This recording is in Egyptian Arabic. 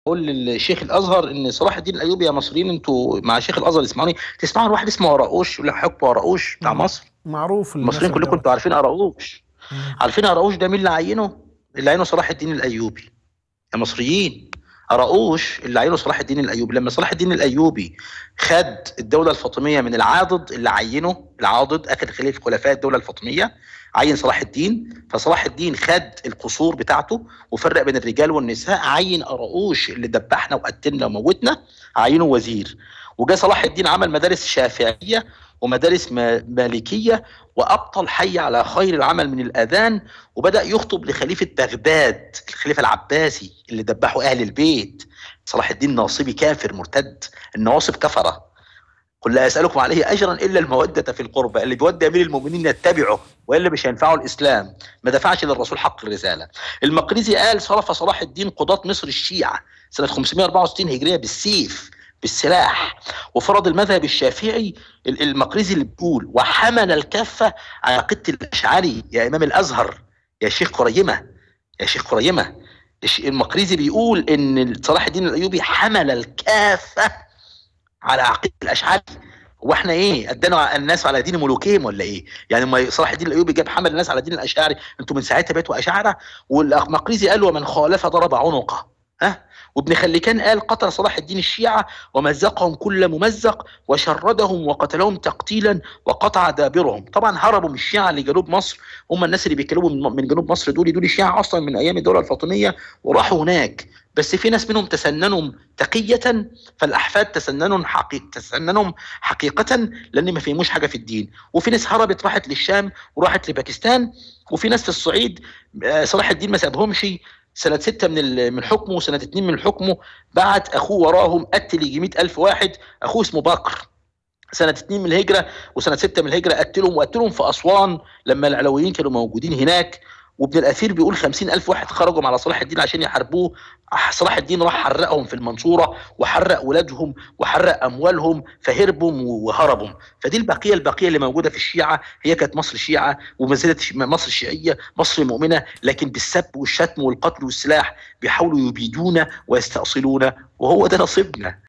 قول للشيخ الازهر ان صلاح الدين الايوبي يا مصريين انتوا مع شيخ الازهر اسمعوني تسمعوا عن واحد اسمه قراقوش ولا حكم قراقوش بتاع مم. مصر معروف المصريين كلكم انتوا عارفين قراقوش مم. عارفين قراقوش ده مين اللي عينه؟ اللي عينه صلاح الدين الايوبي يا مصريين قراقوش اللي عينه صلاح الدين الايوبي لما صلاح الدين الايوبي خد الدوله الفاطميه من العاضد اللي عينه العاضد اخر خليفه خلفاء الدوله الفاطميه عين صلاح الدين فصلاح الدين خد القصور بتاعته وفرق بين الرجال والنساء عين قراقوش اللي دبحنا وقتلنا وموتنا عينه وزير وجاء صلاح الدين عمل مدارس شافعيه ومدارس ما- مالكيه وابطل حي على خير العمل من الاذان وبدا يخطب لخليفه بغداد الخليفه العباسي اللي دبحوا اهل البيت صلاح الدين ناصبي كافر مرتد النواصب كفره قل لا اسالكم عليه اجرا الا الموده في القربى اللي بيودي امير المؤمنين يتبعه والا مش هينفعه الاسلام ما دفعش للرسول حق الرساله المقريزي قال صرف صلاح الدين قضاة مصر الشيعه سنه 564 هجريه بالسيف بالسلاح وفرض المذهب الشافعي ال- المقريزي اللي بيقول وحمل الكفه على عقيده الاشعري يا امام الازهر يا شيخ قريمه يا شيخ قريمه الش- المقريزي بيقول ان صلاح الدين الايوبي حمل الكافه على عقيده الاشعري هو احنا ايه ادانا الناس على دين ملوكهم ولا ايه يعني ما صلاح الدين الايوبي جاب حمل الناس على دين الاشاعري انتوا من ساعتها بقيتوا اشاعره والمقريزي قال ومن خالف ضرب عنقه ها وابن خليكان قال قتل صلاح الدين الشيعة ومزقهم كل ممزق وشردهم وقتلهم تقتيلا وقطع دابرهم طبعا هربوا من الشيعة لجنوب مصر هم الناس اللي بيتكلموا من من جنوب مصر دول دول الشيعة اصلا من ايام الدولة الفاطمية وراحوا هناك بس في ناس منهم تسننوا تقية فالاحفاد تسننوا حقيقة تسننهم حقيقة لان ما فهموش حاجة في الدين وفي ناس هربت راحت للشام وراحت لباكستان وفي ناس في الصعيد آه، صلاح الدين ما سابهمش سنة ستة من ال- من حكمه وسنة اتنين من حكمه بعت أخوه وراهم قتل يجي 100 ألف واحد أخوه اسمه بكر سنة اتنين من الهجرة وسنة ستة من الهجرة قتلهم وقتلهم في أسوان لما العلويين كانوا موجودين هناك وابن الأثير بيقول خمسين ألف واحد خرجوا على صلاح الدين عشان يحاربوه صلاح الدين راح حرقهم في المنصورة وحرق ولادهم وحرق أموالهم فهربوا وهربوا فدي البقية البقية اللي موجودة في الشيعة هي كانت مصر شيعة وما زالت ش- مصر الشيعية مصر مؤمنة لكن بالسب والشتم والقتل والسلاح بيحاولوا يبيدونا ويستأصلونا وهو ده نصيبنا